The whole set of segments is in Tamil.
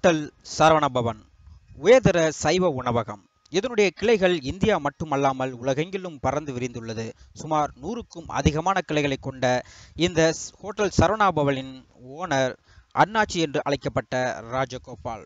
ஹோட்டல் சரவணபவன் உயர்தர சைவ உணவகம் இதனுடைய கிளைகள் இந்தியா மட்டுமல்லாமல் உலகெங்கிலும் பறந்து விரிந்துள்ளது சுமார் நூறுக்கும் அதிகமான கிளைகளை கொண்ட இந்த ஸ்- ஹோட்டல் சரவணாபவனின் ஓனர் அண்ணாச்சி என்று அழைக்கப்பட்ட ராஜகோபால்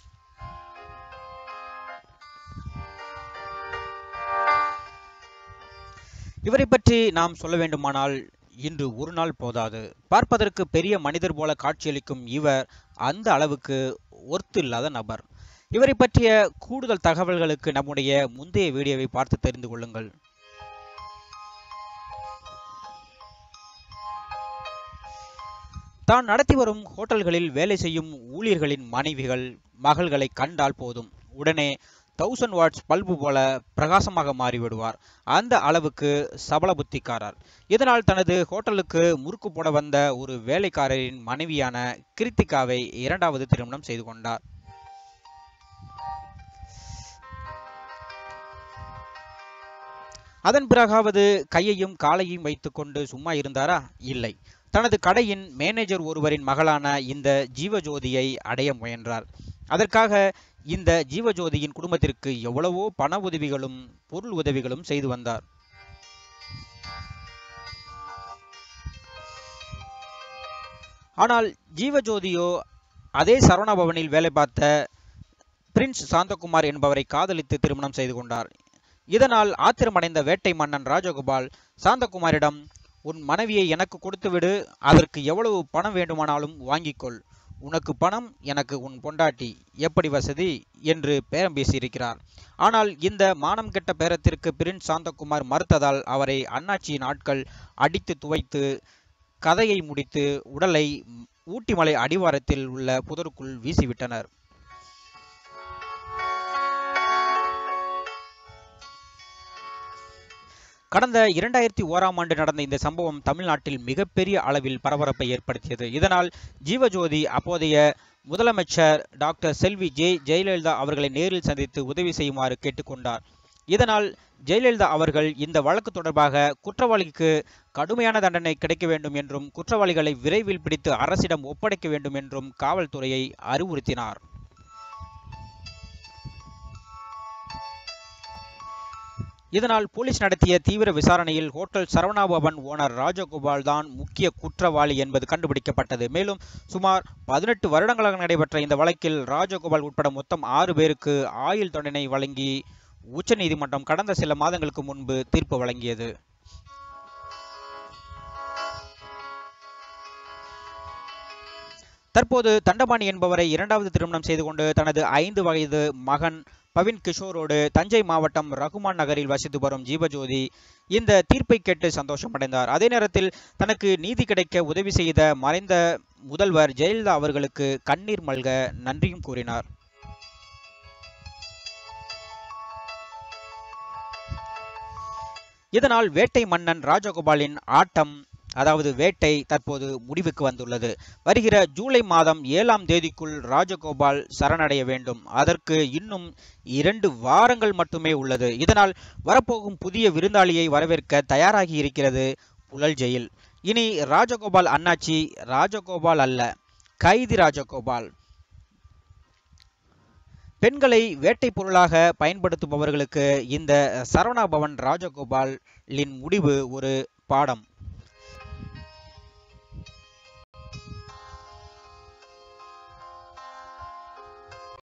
இவரை பற்றி நாம் சொல்ல வேண்டுமானால் இன்று ஒரு நாள் போதாது பார்ப்பதற்கு பெரிய மனிதர் போல காட்சியளிக்கும் இவர் அந்த அளவுக்கு ஒர்த்து இல்லாத நபர் இவரை பற்றிய கூடுதல் தகவல்களுக்கு நம்முடைய முந்தைய வீடியோவை பார்த்து தெரிந்து கொள்ளுங்கள் தான் நடத்தி வரும் ஹோட்டல்களில் வேலை செய்யும் ஊழியர்களின் மனைவிகள் மகள்களை கண்டால் போதும் உடனே தௌசண்ட் வாட்ஸ் பல்பு போல பிரகாசமாக மாறிவிடுவார் அந்த அளவுக்கு சபல புத்திக்காரர் இதனால் தனது ஹோட்டலுக்கு முறுக்கு போட வந்த ஒரு வேலைக்காரரின் மனைவியான கிருத்திகாவை இரண்டாவது திருமணம் செய்து கொண்டார் அதன் பிறகாவது கையையும் காலையும் வைத்துக்கொண்டு சும்மா இருந்தாரா இல்லை தனது கடையின் மேனேஜர் ஒருவரின் மகளான இந்த ஜீவஜோதியை அடைய முயன்றார் அதற்காக இந்த ஜீவஜோதியின் குடும்பத்திற்கு எவ்வளவோ பண உதவிகளும் பொருள் உதவிகளும் செய்து வந்தார் ஆனால் ஜீவஜோதியோ அதே சரவணபவனில் வேலை பார்த்த பிரின்ஸ் சாந்தகுமார் என்பவரை காதலித்து திருமணம் செய்து கொண்டார் இதனால் ஆத்திரமடைந்த வேட்டை மன்னன் ராஜகோபால் சாந்தகுமாரிடம் உன் மனைவியை எனக்கு கொடுத்துவிடு அதற்கு எவ்வளவு பணம் வேண்டுமானாலும் வாங்கிக்கொள் உனக்கு பணம் எனக்கு உன் பொண்டாட்டி எப்படி வசதி என்று பேரம் பேசியிருக்கிறார் ஆனால் இந்த மானம் கெட்ட பேரத்திற்கு பிரின்ஸ் சாந்தகுமார் மறுத்ததால் அவரை அண்ணாச்சியின் ஆட்கள் அடித்து துவைத்து கதையை முடித்து உடலை ஊட்டிமலை அடிவாரத்தில் உள்ள புதருக்குள் வீசிவிட்டனர் கடந்த இரண்டாயிரத்தி ஓராம் ஆண்டு நடந்த இந்த சம்பவம் தமிழ்நாட்டில் மிகப்பெரிய அளவில் பரபரப்பை ஏற்படுத்தியது இதனால் ஜீவஜோதி அப்போதைய முதலமைச்சர் டாக்டர் செல்வி ஜெ ஜெயலலிதா அவர்களை நேரில் சந்தித்து உதவி செய்யுமாறு கேட்டுக்கொண்டார் இதனால் ஜெயலலிதா அவர்கள் இந்த வழக்கு தொடர்பாக குற்றவாளிக்கு கடுமையான தண்டனை கிடைக்க வேண்டும் என்றும் குற்றவாளிகளை விரைவில் பிடித்து அரசிடம் ஒப்படைக்க வேண்டும் என்றும் காவல்துறையை அறிவுறுத்தினார் இதனால் போலீஸ் நடத்திய தீவிர விசாரணையில் ஹோட்டல் சரவணாபவன் ஓனர் ராஜகோபால் தான் முக்கிய குற்றவாளி என்பது கண்டுபிடிக்கப்பட்டது மேலும் சுமார் பதினெட்டு வருடங்களாக நடைபெற்ற இந்த வழக்கில் ராஜகோபால் உட்பட மொத்தம் ஆறு பேருக்கு ஆயுள் தண்டனை வழங்கி உச்சநீதிமன்றம் கடந்த சில மாதங்களுக்கு முன்பு தீர்ப்பு வழங்கியது தற்போது தண்டபாணி என்பவரை இரண்டாவது திருமணம் செய்து கொண்டு தனது ஐந்து வயது மகன் பவின் கிஷோரோடு தஞ்சை மாவட்டம் ரகுமான் நகரில் வசித்து வரும் ஜீவஜோதி இந்த தீர்ப்பை கேட்டு சந்தோஷமடைந்தார் அதே நேரத்தில் தனக்கு நீதி கிடைக்க உதவி செய்த மறைந்த முதல்வர் ஜெயலலிதா அவர்களுக்கு கண்ணீர் மல்க நன்றியும் கூறினார் இதனால் வேட்டை மன்னன் ராஜகோபாலின் ஆட்டம் அதாவது வேட்டை தற்போது முடிவுக்கு வந்துள்ளது வருகிற ஜூலை மாதம் ஏழாம் தேதிக்குள் ராஜகோபால் சரணடைய வேண்டும் அதற்கு இன்னும் இரண்டு வாரங்கள் மட்டுமே உள்ளது இதனால் வரப்போகும் புதிய விருந்தாளியை வரவேற்க தயாராகி இருக்கிறது புழல் ஜெயில் இனி ராஜகோபால் அண்ணாச்சி ராஜகோபால் அல்ல கைதி ராஜகோபால் பெண்களை வேட்டை பொருளாக பயன்படுத்துபவர்களுக்கு இந்த சரவணாபவன் ராஜகோபாலின் முடிவு ஒரு பாடம்